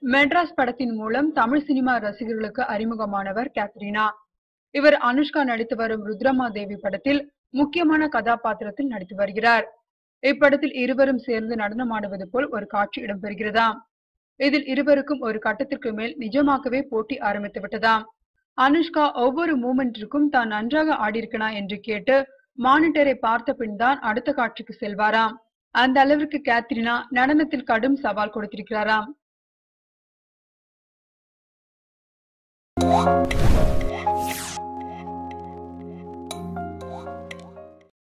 மெட்ராஸ் படத்தின் மூலம் தமிழ் சினிமா ரசிகர்களுக்கு அறிமுகமானவர் கேத்ரினா இவர் அனுஷ்கா நடித்து வரும் ருத்ரமா தேவி படத்தில் முக்கியமான கதாபாத்திரத்தில் நடித்து வருகிறார் இப்படத்தில் இருவரும் சேர்ந்து நடனமாடுவது போல் ஒரு காட்சி இடம்பெறுகிறதாம் இதில் இருவருக்கும் ஒரு கட்டத்திற்கு மேல் நிஜமாகவே போட்டி ஆரம்பித்து விட்டதாம் அனுஷ்கா ஒவ்வொரு மூமெண்ட்டிற்கும் தான் நன்றாக ஆடியிருக்கனா என்று கேட்டு மானிட்டரை பார்த்த பின் தான் அடுத்த காட்சிக்கு செல்வாராம் அந்த அளவிற்கு கேத்ரினா நடனத்தில் கடும் சவால் கொடுத்திருக்கிறாராம்